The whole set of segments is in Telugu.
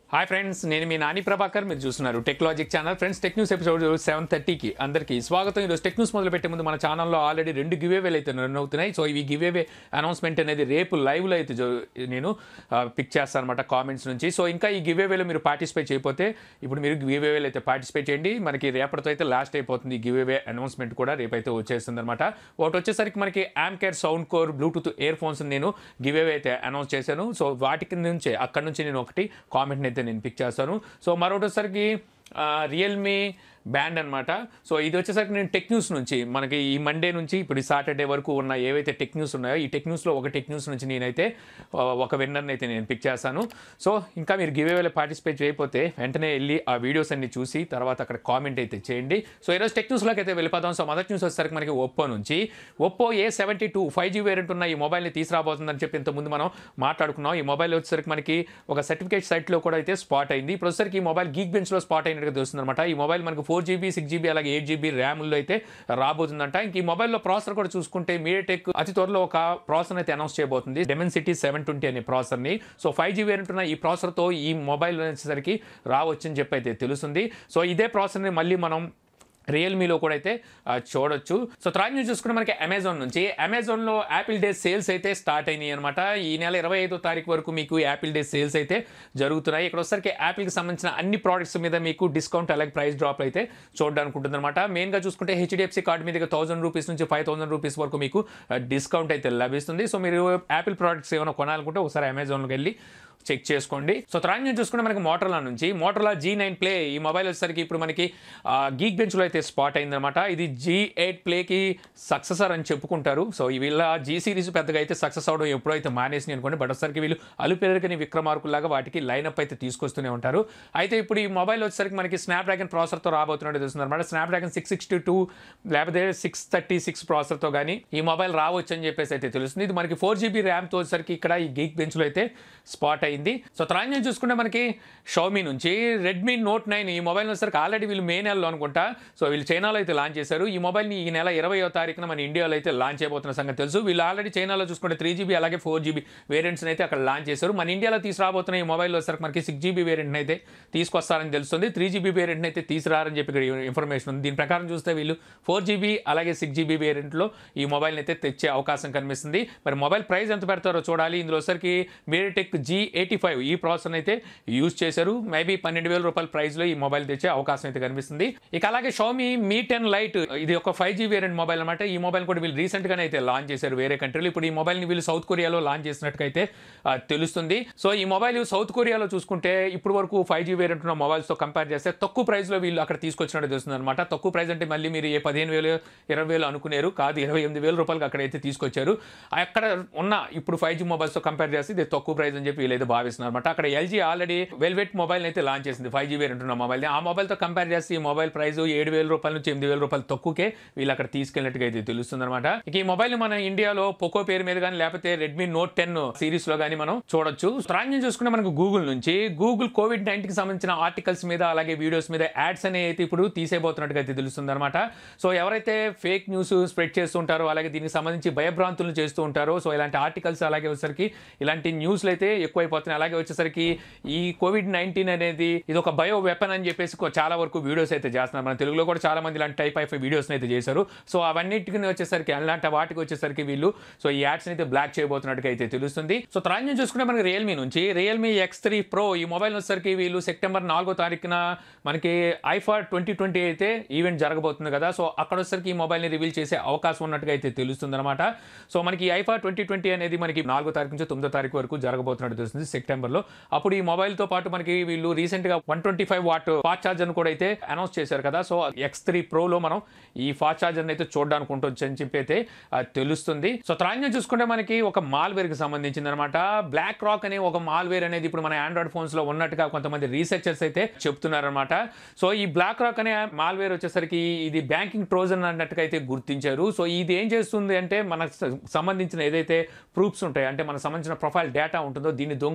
హాయ్ ఫ్రెండ్స్ నేను మీ నాని ప్రభాకర్ మీరు చూస్తున్నారు టెక్నాలజిక్ channel friends tech news episode seven థర్టీకి అందరికీ స్వాగతం ఈరోజు టెక్ న్యూస్ మొదలు పెట్టే ముందు మన ఛానల్లో ఆల్రెడీ రెండు గివేవేలు అయితే రన్ అవుతున్నాయి సో ఇవి గివేవే అనౌన్స్మెంట్ అనేది రేపు లైవ్లో అయితే జో- నేను పిక్ చేస్తాను అనమాట కామెంట్స్ నుంచి సో ఇంకా ఈ గివేవేలో మీరు పార్టిసిపేట్ చేయకపోతే ఇప్పుడు మీరు గివేవేలు అయితే పార్టిసిపేట్ చేయండి మనకి రేపటితో అయితే లాస్ట్ అయిపోతుంది ఈ గివేవే అనౌన్స్మెంట్ కూడా రేపైతే వచ్చేస్తుంది అనమాట ఒకటి వచ్చేసరికి మనకి Anker Soundcore Bluetooth earphones నేను గివేవే అయితే అనౌన్స్ చేశాను సో వాటికి నుంచే అక్కడ నుంచి నేను ఒకటి కామెంట్ని అయితే నేను పిక్ చేస్తాను సో మరొకటి వచ్చేసరికి రియల్మీ బ్యాండ్ అనమాట సో ఇది వచ్చేసరికి నేను టెక్ న్యూస్ నుంచి మనకి ఈ మండే నుంచి ఇప్పుడు ఈ సాటర్డే వరకు ఉన్న ఏవైతే టెక్ న్యూస్ ఉన్నాయో ఈ టెక్ న్యూస్లో ఒక టెక్ న్యూస్ నుంచి నేనైతే ఆ, ఒక విన్నర్ని అయితే నేను పిక్ చేస్తాను సో ఇంకా మీరు గివ్ అవేలో పార్టిసిపేట్ చేయకపోతే వెంటనే వెళ్ళి ఆ వీడియోస్ అన్ని చూసి తర్వాత అక్కడ కామెంట్ అయితే చేయండి సో ఈరోజు టెక్ న్యూస్లోకి అయితే వెళ్ళిపోదాం సో మొదటి న్యూస్ వచ్చేసరికి మనకి ఒప్పో నుంచి Oppo A seventy two five G variant ఉన్న ఈ మొబైల్ని తీసుకురాబోతుందని చెప్పి ఇంతకుముందు మనం మాట్లాడుకున్నాం ఈ మొబైల్ వచ్చేసరికి మనకి ఒక సర్టిఫికేట్ సైట్లో కూడా అయితే స్పాట్ అయింది ఇప్పుడు వచ్చేసరికి ఈ మొబైల్ గీక్ బెంచ్లో స్పాట్ అయినట్టుగా తెలుస్తుంది అనమాట ఈ మొబైల్ మనకు ఫోర్ జీబీ సిక్స్ జీబీ అలాగే ఎయిట్ జీబీ ర్యామ్లో అయితే రాబోతుందంట ఇంక ఈ మొబైల్లో ప్రాసెసర్ కూడా చూసుకుంటే మీడియాటెక్ అతి త్వరలో ఒక ప్రాసెసర్ అయితే అనౌన్స్ చేయబోతుంది డెమెన్సిటీ సెవెన్ ట్వంటీ అనే ప్రాసెసర్ని సో ఫైవ్ జీ వేరియంట్ ఉన్న ఈ ప్రాసెసర్తో ఈ మొబైల్ వచ్చేసరికి రావచ్చని చెప్పి అయితే తెలుస్తుంది సో ఇదే ప్రాసెసర్ని మళ్ళీ మనం రియల్మీలో కూడా అయితే ఆ, చూడొచ్చు సో తర్వాత న్యూస్ చూసుకుంటే మనకి అమెజాన్ నుంచి అమెజాన్లో యాపిల్ డే సేల్స్ అయితే స్టార్ట్ అయినాయి అనమాట ఈ నెల ఇరవై ఐదో తారీఖు వరకు మీకు యాపిల్ డే సేల్స్ అయితే జరుగుతున్నాయి ఇక్కడ వచ్చరికి యాపిల్కి సంబంధించిన అన్ని ప్రోడక్ట్స్ మీద మీకు డిస్కౌంట్ అలాగే ప్రైస్ డ్రాప్ అయితే చూడడానికి ఉంటుంది అనమాట మెయిన్గా చూసుకుంటే హెచ్డిఎఫ్సి కార్డు మీద థౌసండ్ రూపీస్ నుంచి ఫైవ్ థౌసండ్ రూపీస్ వరకు మీకు డిస్కౌంట్ అయితే లభిస్తుంది సో మీరు యాపిల్ ప్రోడక్ట్స్ ఏమైనా కొనాలనుకుంటే ఒకసారి అమెజాన్లోకి వెళ్ళి చెక్ చేసుకోండి సో తర్వాత నేను చూసుకుంటే మనకి మోటర్లా నుంచి మోటర్లా జీ నైన్ ప్లే ఈ మొబైల్ వచ్చేసరికి ఇప్పుడు మనకి గీక్ బెంచ్లో అయితే స్పాట్ అయిందనమాట ఇది జీ ఎయిట్ ప్లేకి సక్సెసర్ అని చెప్పుకుంటారు సో ఈ వీళ్ళ జీ సిరీస్ పెద్దగా అయితే సక్సెస్ అవడం ఎప్పుడో అయితే మానేసి అనుకోండి బట్ వచ్చేసరికి వీళ్ళు అలుపెరగని విక్రమార్కుల్లాగా వాటికి లైనప్ అయితే తీసుకొస్తూనే ఉంటారు అయితే ఇప్పుడు ఈ మొబైల్ వచ్చేసరికి మనకి స్నాప్ డ్రాగన్ ప్రాసెసర్తో రాబోతున్నట్టు తెలుస్తుంది అనమాట Snapdragon six sixty two లేకపోతే సిక్స్ థర్టీ సిక్స్ ప్రాసెసర్తో కానీ ఈ మొబైల్ రావచ్చు అని చెప్పేసి అయితే తెలుస్తుంది ఇది మనకి ఫోర్ జీబీ ర్యామ్తో వచ్చేసరికి ఇక్కడ ఈ గీక్ బెంచ్లో అయితే స్పాట్ అయింది సో తర్వాత నేను చూసుకుంటే మనకి షౌమీ నుంచి రెడ్మీ నోట్ నైన్ ఈ మొబైల్ వచ్చేసరికి ఆల్రెడీ వీళ్ళు మే నెలలో అనుకుంటా సో వీళ్ళు చైనాలో అయితే లాంచ్ చేశారు ఈ మొబైల్ని ఈ నెల ఇరవయో తారీఖున మన ఇండియాలో అయితే లాంచ్ చేయబోతున్న సంగతి తెలుసు వీళ్ళు ఆల్రెడీ చైనాలో చూసుకుంటే త్రీ జీబీ అలాగే ఫోర్ జీబీ వేరియంట్స్ని అయితే అక్కడ లాంచ్ చేశారు మన ఇండియాలో తీసుకురాబోతున్న ఈ మొబైల్ వచ్చేసరికి మనకి సిక్స్ జీబీ వేరియంట్ని అయితే తీసుకొస్తారని తెలుస్తుంది త్రీ జీబీ వేరియంట్ని అయితే తీసుకురారని చెప్పి ఇక్కడ ఇన్ఫర్మేషన్ ఉంది దీని ప్రకారం చూస్తే వీళ్ళు ఫోర్ జీబీ అలాగే సిక్స్ జీబీ వేరియంట్లో ఈ మొబైల్ని అయితే తెచ్చే అవకాశం కనిపిస్తుంది మరి మొబైల్ ప్రైస్ ఎంత పెడతారో చూడాలి ఇందులో వచ్చరికి మీడియాటెక్ జీ ఎయిటీ ఫైవ్ ఈ ప్రాసెసర్ అయితే యూజ్ చేశారు మేబీ పన్నెండు వేల రూపాయల ప్రైస్లో ఈ మొబైల్ తెచ్చే అవకాశం అయితే కనిపిస్తుంది ఇక అలాగే షోమి మీ టెన్ లైట్ ఇది ఒక ఫైవ్ జీ వేరియంట్ మొబైల్ అనమాట ఈ మొబైల్ కూడా వీళ్ళు రీసెంట్గానే అయితే లాంచ్ చేశారు వేరే కంట్రీలో ఇప్పుడు ఈ మొబైల్ని వీళ్ళు సౌత్ కొరియాలో లాంచ్ చేసినట్టుగా అయితే ఆ, తెలుస్తుంది సో ఈ మొబైల్ సౌత్ కొరియాలో చూసుకుంటే ఇప్పుడు వరకు ఫైవ్ జీ వేరియంట్ ఉన్న మొబైల్స్తో కంపేర్ చేస్తే తక్కువ ప్రైస్లో వీళ్ళు అక్కడ తీసుకొచ్చినట్టు తెలుస్తుంది అనమాట తక్కువ ప్రైస్ అంటే మళ్ళీ మీరు ఏ పదిహేను వేలు ఇరవై వేలు అనుకునేరు కాదు ఇరవై ఎనిమిది వేల రూపాయలకి అక్కడైతే తీసుకొచ్చారు అక్కడ ఉన్న ఇప్పుడు ఫైవ్ జీ మొబైల్స్తో కంపేర్ చేస్తే ఇది తక్కువ ప్రైస్ అని చెప్పి వీళ్ళైతే భావిస్తున్నారు అనమాట అక్కడ ఎల్జీ ఆల్రెడీ వెల్వెట్ మొబైల్ అయితే లాంచ్ చేసింది ఫైవ్ జీ వేరియంట్ ఉన్న మొబైల్ ఆ మొబైల్తో కంపేర్ చేస్తే ఈ మొబైల్ ప్రైస్ ఏడు వేల రూపాయల నుంచి ఎనిమిది వేల రూపాయలు తక్కువకే వీళ్ళు అక్కడ తీసుకెళ్ళినట్టుగా అయితే తెలుస్తుంది అనమాట ఇక ఈ మొబైల్ మన ఇండియాలో పోకో పేరు మీద కానీ లేకపోతే రెడ్మీ నోట్ టెన్ సిరీస్ లో కానీ మనం చూడొచ్చు ప్రాంగ్యం చూసుకుంటే మనకు గూగుల్ నుంచి గూగుల్ కోవిడ్ నైన్టీన్ కి సంబంధించిన ఆర్టికల్స్ మీద అలాగే వీడియోస్ మీద యాడ్స్ అనేవి అయితే ఇప్పుడు తీసేయబోతున్నట్టుగా అయితే తెలుస్తుంది అనమాట సో ఎవరైతే ఫేక్ న్యూస్ స్ప్రెడ్ చేస్తుంటారో అలాగే దీనికి సంబంధించి భయభ్రాంతులు చేస్తూ ఉంటారో సో ఇలాంటి ఆర్టికల్స్ అలాగే వచ్చేసరికి ఇలాంటి న్యూస్లు అయితే ఎక్కువైపోతున్నాయి అలాగే వచ్చేసరికి ఈ కోవిడ్ నైన్టీన్ అనేది ఇది ఒక బయో వెపన్ అని చెప్పేసి కొ- చాలా వరకు వీడియోస్ అయితే చేస్తున్నారు మన తెలుగులో కూడా చాలా మంది ఇలాంటి టైప్ ఆఫ్ వీడియోస్ అయితే చేశారు సో అవన్నిటికి వచ్చేసరికి అలాంటి వాటికి వచ్చేసరికి వీళ్ళు సో ఈ యాడ్స్ అయితే బ్లాక్ చేయబోతున్నట్టుగా అయితే తెలుస్తుంది సో తర్వాత నుంచి చూసుకుంటే మనకి రియల్మీ నుంచి రియల్మీ ఎక్స్ త్రీ ప్రో ఈ మొబైల్ వచ్చేసరికి వీళ్ళు సెప్టెంబర్ నాలుగో తారీఖున మనకి ఐఫా ట్వంటీ ట్వంటీ అయితే ఈవెంట్ జరగబోతుంది కదా సో అక్కడ వచ్చేసరికి ఈ మొబైల్ని రివీల్ చేసే అవకాశం ఉన్నట్టుగా అయితే తెలుస్తుంది అనమాట సో మనకి ఐఫా ట్వంటీ ట్వంటీ అనేది మనకి నాలుగో తారీఖు నుంచి తొమ్మిదో తారీఖు వరకు జరగబోతున్నట్టు తెలుస్తుంది సెప్టెంబర్లో అప్పుడు ఈ మొబైల్తో పాటు మనకి వీళ్ళు రీసెంట్గా one twenty five watt fast ఛార్జర్ని కూడా అయితే అనౌన్స్ చేశారు కదా సో ఎక్స్ త్రీ ప్రోలో మనం ఈ ఫాస్ట్ ఛార్జర్ని అయితే చూడడానికి ఉంటుంది అని చెప్పి అయితే ఆ, తెలుస్తుంది సో త్రాంజం చూసుకుంటే మనకి ఒక మాల్వేర్కి సంబంధించింది అనమాట బ్లాక్ రాక్ అనే ఒక మాల్వేర్ అనేది ఇప్పుడు మన ఆండ్రాయిడ్ ఫోన్స్లో ఉన్నట్టుగా కొంతమంది రీసెర్చర్స్ అయితే చెప్తున్నారనమాట సో ఈ బ్లాక్ రాక్ అనే మాల్వేర్ వచ్చేసరికి ఇది బ్యాంకింగ్ ట్రోజన్ అన్నట్టుగా అయితే గుర్తించారు సో ఇది ఏం చేస్తుంది అంటే మనకు స- సంబంధించిన ఏదైతే ప్రూఫ్స్ ఉంటాయి అంటే మనకు సంబంధించిన ప్రొఫైల్ డేటా ఉంటుందో దీన్ని దొంగిలి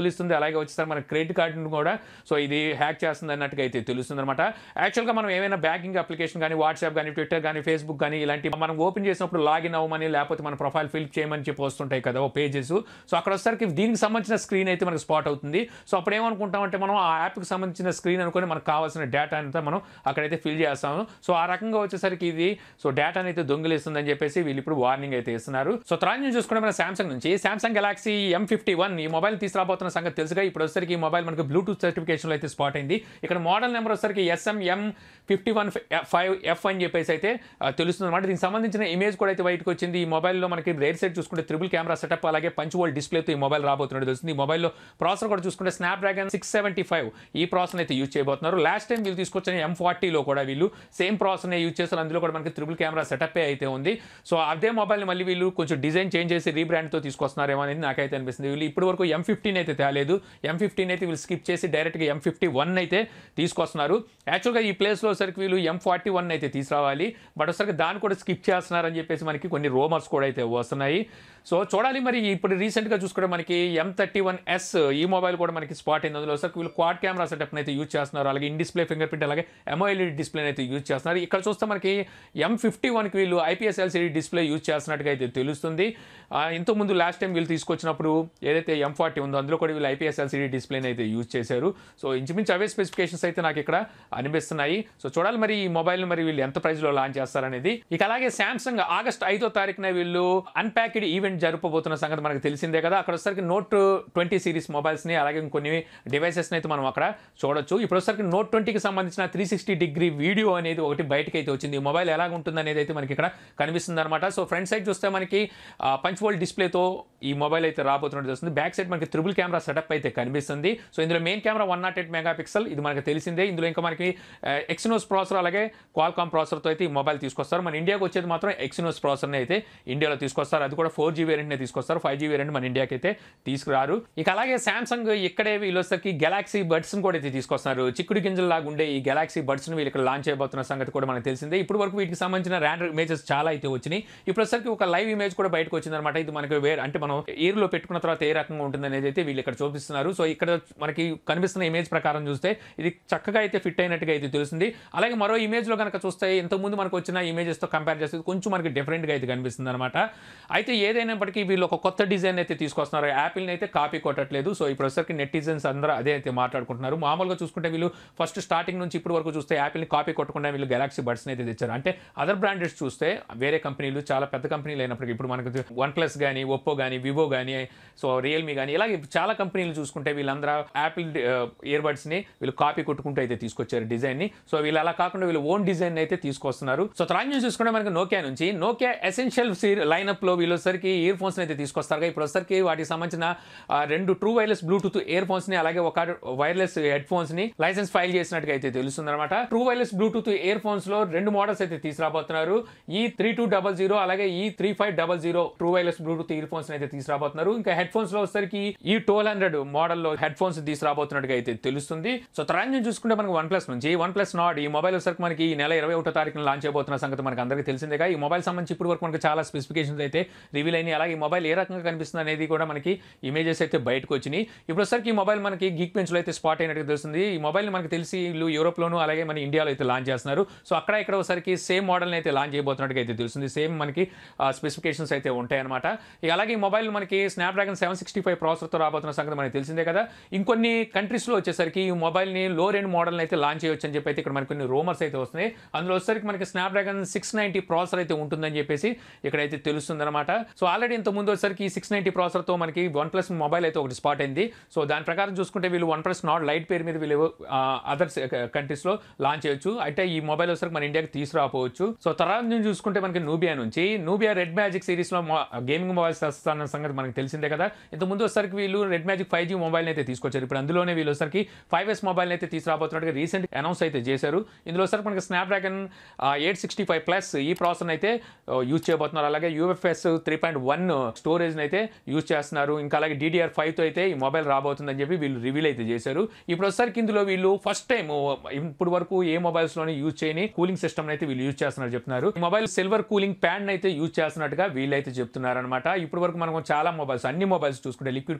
దొంగిలిస్తుంది అలాగే వచ్చేసరికి మన క్రెడిట్ కార్డును కూడా సో ఇది హ్యాక్ చేస్తుంది అన్నట్టుగా అయితే తెలుస్తుంది అనమాట యాక్చువల్గా మనం ఏమైనా బ్యాంకింగ్ అప్లికేషన్ కానీ వాట్సాప్ కానీ ట్విట్టర్ కానీ ఫేస్బుక్ కానీ ఇలాంటి మనం ఓపెన్ చేసినప్పుడు లాగిన్ అవ్వమని లేకపోతే మన ప్రొఫైల్ ఫిల్ చేయమని చెప్పి వస్తుంటాయి కదా ఓ పేజెస్ సో అక్కడ వచ్చేసరికి దీనికి సంబంధించిన స్క్రీన్ అయితే మనకు స్పాట్ అవుతుంది సో అప్పుడు ఏమనుకుంటామంటే మనం ఆ యాప్కి సంబంధించిన స్క్రీన్ అనుకొని మనకు కావాల్సిన డేటా అంతా మనం అక్కడైతే ఫిల్ చేస్తాము సో ఆ రకంగా వచ్చేసరికి ఇది సో డేటాని అయితే దొంగిలిస్తుందని చెప్పేసి వీళ్ళు ఇప్పుడు వార్నింగ్ అయితే ఇస్తున్నారు సో తర్వాత నుంచి చూసుకుంటే మన సామ్సంగ్ నుంచి Samsung Galaxy M fifty one ఈ మొబైల్ తీసుకురాబోతున్న సంగతి తెలుసుగా ఇప్పుడు వచ్చేసరికి ఈ మొబైల్ మనకు బ్లూటూత్ సర్టిఫికేషన్లో అయితే స్పాట్ అయింది ఇక్కడ మోడల్ నెంబర్ వచ్చేసరికి SM M fifty one five F అని చెప్పేసి అయితే ఆ, తెలుస్తుంది అనమాట దీనికి సంబంధించిన ఇమేజ్ కూడా అయితే బయటకు వచ్చింది ఈ మొబైల్లో మనకి రేర్ సైడ్ చూసుకుంటే త్రిబుల్ కెమెరా సెటప్ అలాగే పంచ్ వోల్ట్ డిస్ప్లేతో ఈ మొబైల్ రాబోతున్నట్టు తెలుస్తుంది ఈ మొబైల్లో ప్రాసెసర్ కూడా చూసుకుంటే Snapdragon six seventy five ఈ ప్రాసెస్ అయితే యూజ్ చేయబోతున్నారు లాస్ట్ టైం వీళ్ళు తీసుకొచ్చిన ఎం ఫార్టీలో కూడా వీళ్ళు సేమ్ ప్రాసెస్ యూజ్ చేస్తారు అందులో కూడా మనకి త్రిబుల్ కెమెరా సెటప్ అయితే ఉంది సో అదే మొబైల్ని మళ్ళీ వీళ్ళు కొంచెం డిజైన్ చేంజ్ చేసి రీబ్రాండ్తో తీసుకొస్తున్నారేమో అనేది నాకైతే అనిపిస్తుంది వీళ్ళు ఇప్పటి వరకు ఎం ఫిఫ్టీన్ అయితే తేలేదు ఎం ఫిఫ్టీన్ అయితే వీళ్ళు స్కిప్ చేసి డైరెక్ట్గా ఎం ఫిఫ్టీ వన్ అయితే తీసుకొస్తున్నారు యాక్చువల్గా ఈ ప్లేస్లో సరికి వీళ్ళు ఎం ఫార్టీ వన్ అయితే తీసుకురావాలి బట్ ఒకసారి దాన్ని కూడా స్కిప్ చేస్తున్నారని చెప్పేసి మనకి కొన్ని రోమర్స్ కూడా అయితే వస్తున్నాయి సో చూడాలి మరి ఇప్పుడు రీసెంట్గా చూసుకుంటే మనకి ఎం థర్టీ వన్ ఎస్ ఈ మొబైల్ కూడా మనకి స్పాట్ అయింది అందులో సరికి వీళ్ళు క్వాడ్ కెమెరా సెటప్ అయితే యూజ్ చేస్తున్నారు అలాగే ఇన్ డిస్ప్లే ఫింగర్ ప్రింట్ అలాగే ఎంఓఎల్ఈడి డిస్ప్లే అయితే యూజ్ చేస్తున్నారు ఇక్కడ చూస్తే మనకి ఎం ఫిఫ్టీ వన్కి వీళ్ళు ఐపీఎస్ ఎల్సీడీ డిస్ప్లే యూజ్ చేస్తున్నట్టుగా అయితే తెలుస్తుంది ఆ, ఇంతకుముందు లాస్ట్ టైం వీళ్ళు తీసుకొచ్చినప్పుడు ఏదైతే ఎం ఫార్టీ ఉందో అందులో కూడా వీళ్ళు ఐపీఎస్ ఎల్సీడీ డిస్ప్లేని అయితే యూజ్ చేశారు సో ఇంచుమించు అవే స్పెసిఫికేషన్స్ అయితే నాకు ఇక్కడ అనిపిస్తున్నాయి సో చూడాలి మరి ఈ మొబైల్ మరి వీళ్ళు ఎంత ప్రైస్లో లాంచ్ చేస్తారనేది ఇక అలాగే శాంసంగ్ ఆగస్ట్ ఐదో తారీఖున వీళ్ళు అన్ప్యాక్డ్ ఈవెంట్ జరపబోతున్న సంగతి మనకు తెలిసిందే కదా అక్కడ వచ్చేసరికి నోట్ ట్వంటీ సిరీస్ మొబైల్స్ని అలాగే ఇంకొన్ని డివైసెస్ని అయితే మనం అక్కడ చూడొచ్చు ఇప్పుడు వచ్చేసరికి నోట్ ట్వంటీకి సంబంధించిన త్రీ సిక్స్టీ డిగ్రీ వీడియో అనేది ఒకటి బయటకి అయితే వచ్చింది ఈ మొబైల్ ఎలాగ ఉంటుంది అనేది అయితే మనకి ఇక్కడ కనిపిస్తుంది అనమాట సో ఫ్రంట్ సైడ్ చూస్తే మనకి పంచ్ వోల్ట్ డిస్ప్లేతో ఈ మొబైల్ అయితే రాబోతున్నట్టు వస్తుంది బ్యాక్ సైడ్ మనకి త్రిబుల్ కెమెరా సెటప్ అయితే కనిపిస్తుంది సో ఇందులో main camera one nought eight megapixel ఇది మనకి తెలిసిందే ఇందులో ఇంకా మనకి ఎక్సినోస్ ప్రాసెసర్ అలాగే క్వాల్కామ్ ప్రాసెసర్తో అయితే ఈ మొబైల్ తీసుకొస్తారు మన ఇండియాకి వచ్చేది మాత్రం ఎక్సినోస్ ప్రాసెసర్ని అయితే ఇండియాలో తీసుకొస్తారు అది కూడా ఫోర్ జీ వేరియంట్నే తీసుకొస్తారు ఫైవ్ జీ వేరియంట్ మన ఇండియాకి అయితే తీసుకురారు ఇక అలాగే సామ్సంగ్ ఇక్కడే వీళ్ళు వచ్చేసరికి గెలాక్సీ బడ్స్ని కూడా అయితే తీసుకొస్తున్నారు చిక్కుడు గింజల లాగా ఉండే ఈ గెలాక్సీ బడ్స్ని వీళ్ళు ఇక్కడ లాంచ్ చేయబోతున్న సంగతి కూడా మనకు తెలిసిందే ఇప్పుడు వరకు వీటికి సంబంధించిన ర్యాండర్ ఇమేజెస్ చాలా అయితే వచ్చినాయి ఇప్పుడు వచ్చేసరికి ఒక లైవ్ ఇమేజ్ కూడా బయటకు వచ్చిందనమాట ఇది మనకి వేరే అంటే మనం ఇయర్లో పెట్టుకున్న తర్వాత ఏ రకంగా ఉంటుంది అనేది అయితే వీళ్ళు ఇక్కడ చూపిస్తున్నారు సో ఇక్కడ మనకి కనిపిస్తున్న ఇమేజ్ ప్రకారం చూస్తే ఇది చక్కగా అయితే ఫిట్ అయినట్టుగా అయితే తెలుస్తుంది అలాగే మరో ఇమేజ్లో కనుక చూస్తే ఇంతకుముందు మనకు వచ్చిన ఇమేజెస్తో కంపేర్ చేస్తే కొంచెం మనకి డిఫరెంట్గా అయితే కనిపిస్తుంది అనమాట అయితే ఏదైనప్పటికీ వీళ్ళు ఒక కొత్త డిజైన్ అయితే తీసుకొస్తున్నారు యాపిల్ని అయితే కాపీ కొట్టట్లేదు సో ఇప్పుడు వచ్చేసరికి నెటిజన్స్ అందరూ అదే అయితే మాట్లాడుకుంటున్నారు మామూలుగా చూసుకుంటే వీళ్ళు ఫస్ట్ స్టార్టింగ్ నుంచి ఇప్పుడు వరకు చూస్తే యాపిల్ని కాపీ కొట్టకుండా వీళ్ళు గెలాక్సీ బడ్స్ని అయితే తెచ్చారు అంటే అదర్ బ్రాండెడ్స్ చూస్తే వేరే కంపెనీలు చాలా పెద్ద కంపెనీలు అయినప్పటికీ ఇప్పుడు మనకు వన్ ప్లస్ కానీ ఒప్పో కానీ వివో కానీ సో రియల్మీ కానీ ఇలాగే చాలా కంపెనీలు చూసుకుంటే వీళ్ళందరూ యాపిల్ ఇయర్ బడ్స్ని వీళ్ళు కాపీ కొట్టుకుంటూ అయితే తీసుకొచ్చారు డిజైన్ని సో వీళ్ళు అలా కాకుండా వీళ్ళు ఓన్ డిజైన్ అయితే తీసుకొస్తున్నారు సో తర్వాత నుంచి చూసుకుంటే మనకి నోకియా నుంచి నోకియా ఎసెన్షియల్ లైనప్ లో వీళ్ళు వచ్చరికి ఇయర్ ఫోన్స్ అయితే తీసుకొస్తారు ఇప్పుడు వచ్చరికి వాటికి సంబంధించిన ఆ, రెండు true wireless Bluetooth earphones ని అలాగే ఒక వైర్లెస్ హెడ్ ఫోన్స్ ని లైసెన్స్ ఫైల్ చేసినట్టుగా అయితే తెలుస్తుంది అనమాట true wireless Bluetooth earphones లో రెండు మోడల్స్ అయితే తీసుకురాబోతున్నారు ఈ త్రీ టూ డబల్ జీరో అలాగే ఈ three five double zero true wireless Bluetooth earphones అయితే తీసుకురాబోతున్నారు ఇంకా హెడ్ ఫోన్స్ లో వచ్చరికి ఈ ట్వెల్వ్ హండ్రెడ్ మోడల్ లో హెడ్ ఫోన్స్ తీసుకురాబోతున్నట్టుగా అయితే తెలుస్తుంది సో తర్వాత నుంచి చూసుకుంటే మనకి వన్ ప్లస్ నుంచి వన్ ప్లస్ నాట్ ఈ మొబైల్ వచ్చరికి మనకి ఈ నెల ఇరవై ఒకటో తారీఖున లాంచ్ అయిపోతున్న సంగతి మనకి అందరికీ తెలిసిందేగా ఈ మొబైల్ సంబంధించి ఇప్పుడు వరకు మనకి చాలా స్పెసిఫికేషన్స్ అయితే రివీల్ అయినాయి అలాగే ఈ మొబైల్ ఏ రకంగా కనిపిస్తుంది అనేది కూడా మనకి ఇమేజెస్ అయితే బయటకు వచ్చినాయి ఇప్పుడు వచ్చరికి ఈ మొబైల్ మనకి గీక్ బెంచ్లో అయితే స్పాట్ అయినట్టుగా తెలుస్తుంది ఈ మొబైల్ మనకి తెలిసి వీళ్ళు యూరోప్లోను అలాగే మన ఇండియాలో అయితే లాంచ్ చేస్తున్నారు సో అక్కడ ఇక్కడ ఒకసారికి సేమ్ మోడల్ని అయితే లాంచ్ చేయబోతున్నట్టుగా అయితే తెలుస్తుంది సేమ్ మనకి స్పెసిఫికేషన్స్ అయితే ఉంటాయన్నమాట ఇక అలాగే ఈ మొబైల్ మనకి స్నాప్డ్రాగన్ సెవెన్ సిక్స్టీ ఫైవ్ ప్రాసెసర్తో రాబోతున్న సంగతి మనకి తెలిసిందే కదా ఇంకొన్ని కంట్రీస్లో వచ్చేసరికి ఈ మొబైల్ని లో రేంజ్ మోడల్ని అయితే లాంచ్ చేయొచ్చు అని చెప్పి అయితే ఇక్కడ మనకి కొన్ని రూమర్స్ అయితే వస్తున్నాయి అందులో వచ్చేసరికి మనకి స్నాప్డ్రాగన్ సిక్స్ నైంటీ ప్రాసెసర్ అయితే ఉంటుందని చెప్పేసి ఇక్కడైతే తెలుస్తుంది అనమాట సో ఆల్రెడీ ఇంత ముందు వచ్చేసరికి సిక్స్ నైంటీ ప్రాసెసర్తో మనకి వన్ ప్లస్ మొబైల్ అయితే ఒకటి స్పాట్ అయింది సో దాని ప్రకారం చూసుకుంటే వీళ్ళు వన్ ప్లస్ నాట్ లైట్ పేరు మీద వీళ్ళు అదర్ కంట్రీస్లో లాంచ్ చేయొచ్చు అయితే ఈ మొబైల్ వచ్చేసరికి మన ఇండియాకి తీసుకురాపోవచ్చు సో తర్వాత నుంచి చూసుకుంటే మనకి నూబియా నుంచి నూబియా రెడ్ మ్యాజిక్ సిరీస్లో గేమింగ్ మొబైల్స్ వస్తున్న సంగతి మనకి తెలిసిందే కదా ఇంత ముందు వచ్చేసరికి వీళ్ళు red magic five G mobile అయితే తీసుకొచ్చారు ఇప్పుడు అందులోనే వీళ్ళు వచ్చేసరికి ఫైవ్ ఎస్ మొబైల్ అయితే తీసుకురాబోతున్నట్టుగా రీసెంట్ అనౌన్స్ అయితే చేశారు ఇందులో వచ్చేసరికి మనకి Snapdragon eight sixty five plus ఈ ప్రాసెస్ అయితే యూజ్ చేయబోతున్నారు అలాగే UFS three point one storage అయితే యూజ్ చేస్తున్నారు ఇంకా అలాగే డిడిఆర్ ఫైవ్తో అయితే ఈ మొబైల్ రాబోతుందని చెప్పి వీళ్ళు రివీల్ అయితే చేశారు ఇప్పుడు వచ్చేసరికి ఇందులో వీళ్ళు ఫస్ట్ టైం ఇప్పుడు వరకు ఏ మొబైల్స్ లోనే యూజ్ చేయని కూలింగ్ సిస్టమ్ అయితే వీళ్ళు యూజ్ చేస్తున్నారు చెప్తున్నారు ఈ మొబైల్ సిల్వర్ కూలింగ్ ప్యాడ్ అయితే యూజ్ చేస్తున్నట్టుగా వీళ్ళైతే చెప్తున్నారు అనమాట ఇప్పుడు వరకు మనం చాలా మొబైల్స్ అన్ని మొబైల్స్ చూసుకుంటే లిక్విడ్ కూలింగ్ సిస్టమ్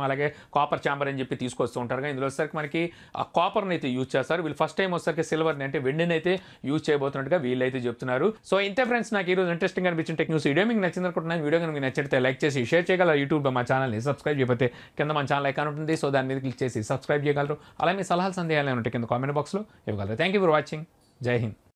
అలాగే కాపర్ ఛాంబర్ అని చెప్పి తీసుకొస్తూ ఉంటారు కదా. ఇందులో వచ్చేసరికి మనకి ఆ కాపర్ని అయితే యూజ్ చేస్తారు వీళ్ళు ఫస్ట్ టైం వచ్చేసరికి సిల్వర్ని అంటే వెండిని అయితే యూజ్ చేయబోతున్నట్టుగా వీళ్ళైతే చెప్తున్నారు సో ఇంతే ఫ్రెండ్స్ నాకు ఈరోజు ఇంట్రెస్టింగ్ అనిపించిన టెక్ న్యూస్ వీడియో మీకు నచ్చింది అనుకుంటున్నాను వీడియో కనుక మీకు నచ్చితే లైక్ చేసి షేర్ చేయగలరు యూట్యూబ్లో మా ఛానల్ని సబ్స్క్రైబ్ చేయకపోతే కింద మన ఛానల్ ఐకాన్ ఉంటుంది సో దాని మీద క్లిక్ చేసి సబ్స్క్రైబ్ చేయగలరు అలాగే మీ సలహాలు సందేహాలు ఏమైనా ఉంటే కింద కామెంట్ బాక్స్లో ఇవ్వగలరు థ్యాంక్ యూ ఫర్ వాచింగ్ జై హింద్